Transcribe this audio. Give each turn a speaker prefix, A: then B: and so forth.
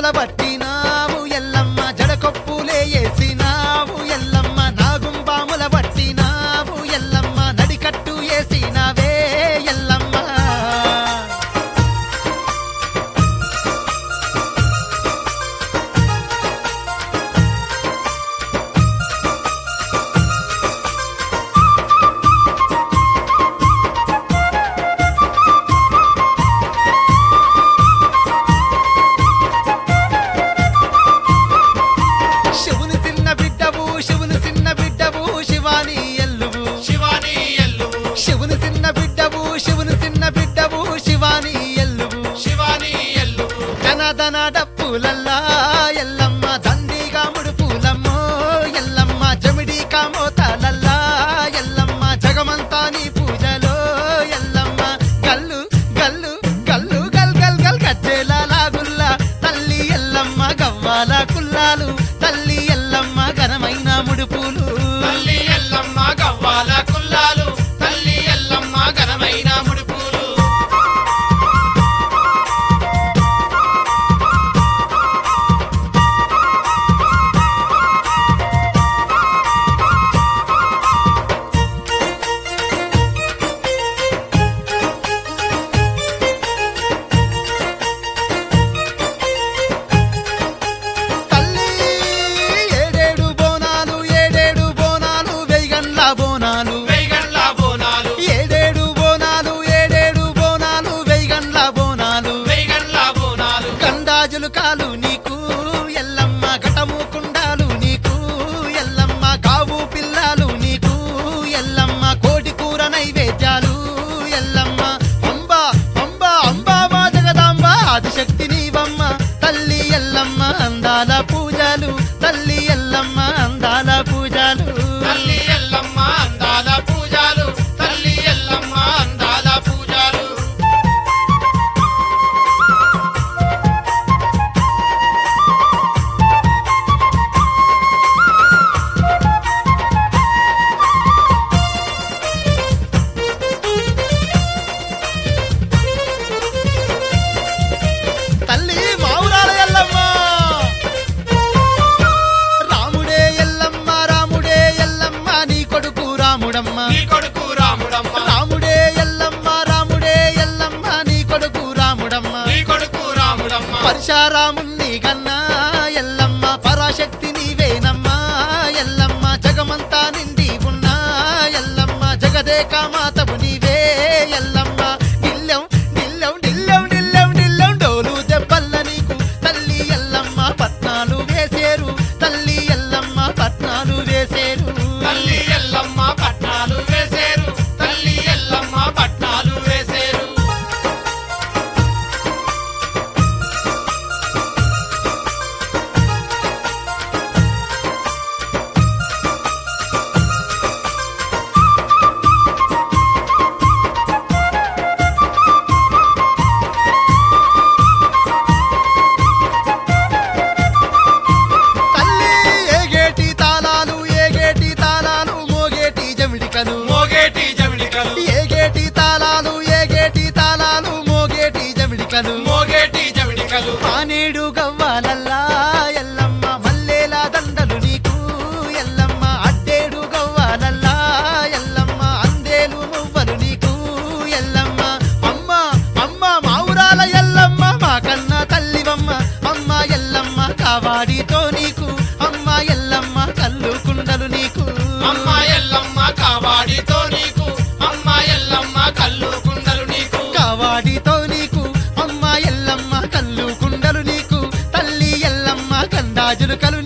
A: నాగుంబాముల పట్టినావు ఎల్లమ్మ జడకొప్పులే వేసినావు ఎల్లమ్మ నాగుంబాముల పట్టినావు ఎల్లమ్మ నడికట్టు వేసినావే ఎల్లమ్మ శివుని చిన్న బిడ్డవు శివుని చిన్న బిడ్డవు శివాని ఎల్లువు
B: శివాని ఎల్లువు
A: శివుని చిన్న బిడ్డవు శివుని చిన్న బిడ్డవు శివాని ఎల్లువు
B: శివాని ఎల్లువు
A: ధనధన డప్పులల్లా ఎల్లమ్మ దండిగా ముడుపులమ్మో ఎల్లమ్మ జమిడి కామోతాలల్లా ఎల్లమ్మ జగమంతా నీ పూజలో ఎల్లమ్మ గల్లు గల్లు గల్లు గల్ గల్ గల్ గజ్జేల లాగుల్లా తల్లి ఎల్లమ్మ గవ్వాల కుల్లాలు తల్లి ఎల్లమ్మ ఘనమైన ముడుపులు
B: తల్లి ఎల్లమ్మ గవ్వాల కుల్లాలు తల్లి ఎల్లమ్మ ఘనమైన ముడుపులు
A: తల్లి ఏడేడు బోనాలు ఏడేడు బోనాలు వెయ్యగండ్ల బోనాలు
B: వేగండ్ల బోనాలు
A: ఏడేడు బోనాలు ఏడేడు బోనాలు వెయ్యగండ్ల బోనాలు
B: వేగండ్ల బోనాలు
A: గండాజులు కాలు నీకు ఎల్లమ్మ ఘటము కుండాలు నీకు ఎల్లమ్మ కావు పిల్లాలు నీకు ఎల్లమ్మ కోటి కూర నైవేద్యాలు ఎల్లమ్మ అంబ అంబ అంబా మా జగదాంబ ఆదిశక్తి నీవమ్మ తల్లి ఎల్లమ్మ అందాల పూజలు తల్లి ఎల్లమ్మ అందాల పూజలు
B: తల్లి ఎల్లమ్మ అందాల పూజలు తల్లి ఎల్లమ్మ అందాల పూజలు
A: తల్లి మావురాల ఎల్లమ్మ రాముడే ఎల్లమ్మ రాముడే ఎల్లమ్మ నీ కొడుకు రాముడమ్మ
B: నీ కొడుకు రాముడమ్మ
A: రాముడే ఎల్లమ్మ రాముడే ఎల్లమ్మ నీ కొడుకు రాముడమ్మ
B: నీ కొడుకు రాముడమ్మ
A: పరశారాముణ్ణి గన్నా ఎల్లమ్మ పరాశక్తి నీవేనమ్మా ఎల్లమ్మ జగమంతా నిండి ఉన్నా ఎల్లమ్మ జగదేక మాతవు నీవే ఎల్లమ్మ డిల్లెం డిల్లెం డిల్లెం డిల్లెం డిల్లెం డోలు దెబ్బల్ల నీకు తల్లి ఎల్లమ్మ పట్నాలు వేసేరు తల్లి ఎల్లమ్మ పట్నాలు వేసేరు
B: తల్లి ఎల్లమ్మ పట్నాలు వేసేరు తల్లి ఎల్లమ్మ పట్నాలు వేసేరు
A: తల్లి ఏగేటి తాళాలు ఏగేటి తాళాలు మోగేటి జమిడికలు
B: మోగేటి జమిడికలు
A: ఏగేటి తాళాలు ఏగేటి తాళాలు మోగేటి జమిడికలు
B: మోగేటి జమిడికలు
A: మానేడు గవ్వాలల్లా ఎల్లమ్మ మల్లేల దండలు నీకు ఎల్లమ్మ అడ్డేడు గవ్వాలల్లా ఎల్లమ్మ అందేలు మువ్వలు నీకు ఎల్లమ్మ అమ్మ అమ్మ మావురాల ఎల్లమ్మ మా కన్న తల్లివమ్మ అమ్మ ఎల్లమ్మ కావాడితో నీకు అమ్మ ఎల్లమ్మ కల్లు కుండలు నీకు
B: అమ్మ ఎల్లమ్మ కావాడితో నీకు అమ్మ ఎల్లమ్మ కల్లు కుండలు నీకు
A: కావాడితో నీకు అమ్మ ఎల్లమ్మ కల్లు కుండలు నీకు తల్లి ఎల్లమ్మ కండాజులు కలు